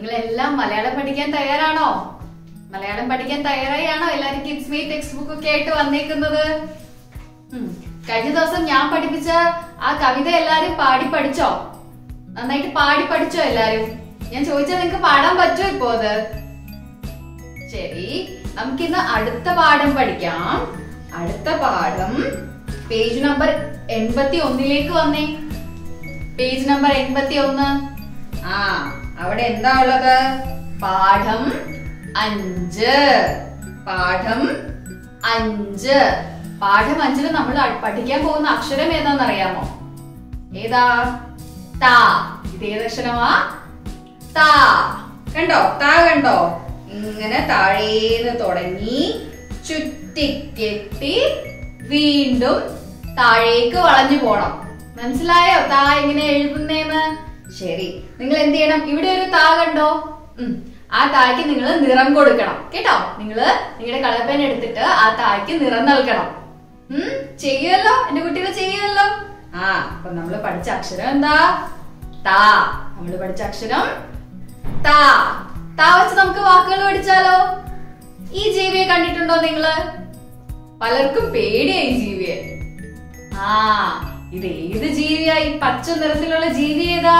നിങ്ങളെല്ലാം മലയാളം പഠിക്കാൻ തയ്യാറാണോ മലയാളം പഠിക്കാൻ തയ്യാറായാണോ എല്ലാരും കിഡ്സ് മീ ടെക്സ്റ്റ് ബുക്ക് ഒക്കെ ആയിട്ട് വന്നേക്കുന്നത് ഉം. കഴിഞ്ഞ ദിവസം ഞാൻ പഠിപ്പിച്ച ആ കവിത എല്ലാരും പാടി പഠിച്ചോ നന്നായിട്ട് പാടി പഠിച്ചോ എല്ലാരും ഞാൻ ചോദിച്ചാൽ നിങ്ങക്ക് പാടാൻ പറ്റുമോ ഇപ്പോ അത് ശരി നമുക്കിന്ന് അടുത്ത പാഠം പഠിക്കാം അടുത്ത പാഠം പേജ് നമ്പർ എൺപത്തി ഒന്നിലേക്ക് വന്നേ പേജ് നമ്പർ എൺപത്തി ഒന്ന് ആ അവിടെ എന്താ ഉള്ളത് പാഠം അഞ്ച് പാഠം അഞ്ച് പാഠം അഞ്ചില് നമ്മൾ അ- പഠിക്കാൻ പോകുന്ന അക്ഷരം ഏതാണെന്നറിയാമോ ഏതാ താ ഇത് ഏതക്ഷരമാ താ കണ്ടോ താ കണ്ടോ ഇങ്ങനെ താഴേന്ന് തുടങ്ങി ചുറ്റിക്കെട്ടി വീണ്ടും താഴേക്ക് വളഞ്ഞു പോണം മനസ്സിലായോ താ എങ്ങനെ എഴുതുന്നേന്ന് ശരി നിങ്ങൾ എന്ത് ചെയ്യണം ഇവിടെ ഒരു താ കണ്ടോ ഉം. ആ തായ്ക്ക് നിങ്ങൾ നിറം കൊടുക്കണം കേട്ടോ നിങ്ങള് നിങ്ങളുടെ കളർ പെൻ എടുത്തിട്ട് ആ തായ്ക്ക് നിറം നൽകണം ഉം ചെയ്യുമല്ലോ എന്റെ കുട്ടികൾ ചെയ്യുമല്ലോ ആ അപ്പൊ നമ്മള് പഠിച്ച അക്ഷരം എന്താ താ നമ്മള് പഠിച്ച അക്ഷരം താ താ വെച്ച് നമുക്ക് വാക്കുകൾ പഠിച്ചാലോ ഈ ജീവിയെ കണ്ടിട്ടുണ്ടോ നിങ്ങള് പലർക്കും പേടിയാ ഈ ജീവിയെ ആ ഇത് ഏത് ജീവിയാ ഈ പച്ച നിറത്തിലുള്ള ജീവി ഏതാ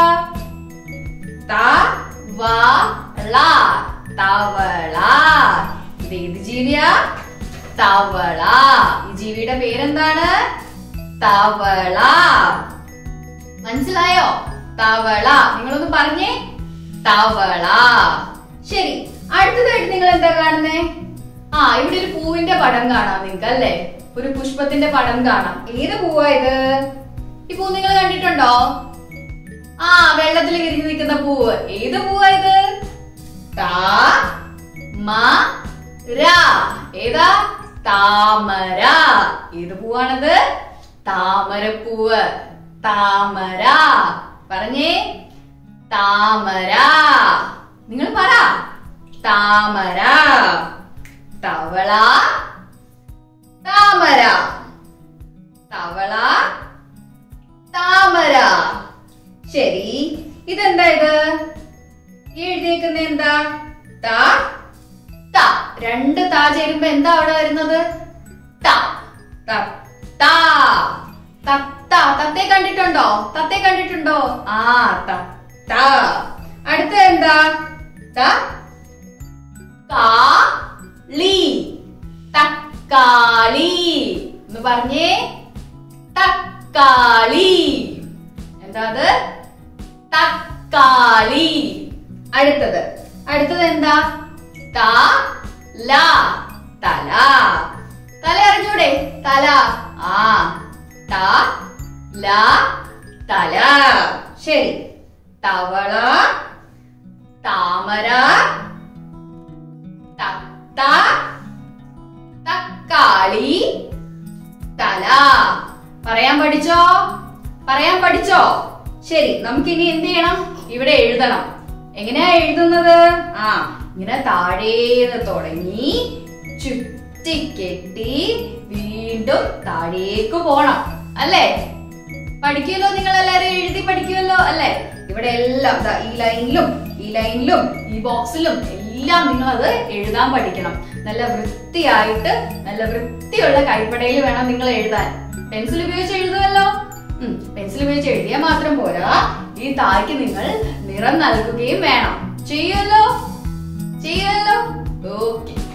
തവള തവള ഇത് ഏത് ജീവിയാ തവള ഈ ജീവിയുടെ പേരെന്താണ് തവള മനസ്സിലായോ തവള നിങ്ങളൊന്ന് പറഞ്ഞേ തവള ശരി അടുത്തതായിട്ട് നിങ്ങൾ എന്താ കാണുന്നേ ആ ഇവിടെ ഒരു പൂവിന്റെ പടം കാണാം നിങ്ങൾക്ക് അല്ലേ ഒരു പുഷ്പത്തിന്റെ പടം കാണാം ഏത് പൂവാ ഇത് ഈ പൂ നിങ്ങൾ കണ്ടിട്ടുണ്ടോ ആ വെള്ളത്തിൽ വിരിഞ്ഞു നിൽക്കുന്ന പൂവ് ഏത് പൂവാ ഇത് താ മ ര ഏതാ താമര ഏത് പൂവാണത് താമരപ്പൂവ് താമര പറഞ്ഞേ താമര നിങ്ങൾ പറ താമര തവള താമര തവള താമര ശരി ഇതെന്താ ഇത് ഈ എഴുതിയേക്കുന്ന എന്താ ത ത രണ്ട് താ ചേരുമ്പോ എന്താ അവിടെ വരുന്നത് ത ത താ തത്ത തത്തെ കണ്ടിട്ടുണ്ടോ തത്തെ കണ്ടിട്ടുണ്ടോ ആ തത്ത അടുത്ത എന്താ ത കാളി തക്കാളി എന്ന് പറഞ്ഞേ തക്കാളി എന്താ അത് തക്കാളി അടുത്തത് അടുത്തത് എന്താ തല തല തല അറിഞ്ഞൂടെ തല ആ ത ല തല ശരി തവള താമര തത്ത തക്കാളി തല പറയാൻ പഠിച്ചോ പറയാൻ പഠിച്ചോ ശരി നമുക്കിനി എന്ത് ചെയ്യണം ഇവിടെ എഴുതണം എങ്ങനെയാ എഴുതുന്നത് ആ ഇങ്ങനെ താഴേന്ന് തുടങ്ങി ചുറ്റിക്കെട്ടി വീണ്ടും താഴേക്ക് പോണം അല്ലേ പഠിക്കുമല്ലോ നിങ്ങൾ എല്ലാരും എഴുതി പഠിക്കുമല്ലോ അല്ലേ ഇവിടെ എല്ലാം ദാ ഈ ലൈനിലും ഈ ലൈനിലും ഈ ബോക്സിലും എല്ലാം നിങ്ങൾ അത് എഴുതാൻ പഠിക്കണം നല്ല വൃത്തിയായിട്ട് നല്ല വൃത്തിയുള്ള കൈപ്പടയിൽ വേണം നിങ്ങൾ എഴുതാൻ പെൻസിൽ ഉപയോഗിച്ച് എഴുതുമല്ലോ പെൻസിൽ ഉപയോഗിച്ച് എഴുതിയാൽ മാത്രം പോരാ ഈ തായ്ക്ക് നിങ്ങൾ നിറം നൽകുകയും വേണം ചെയ്യുമല്ലോ ചെയ്യുമല്ലോ ഓക്കെ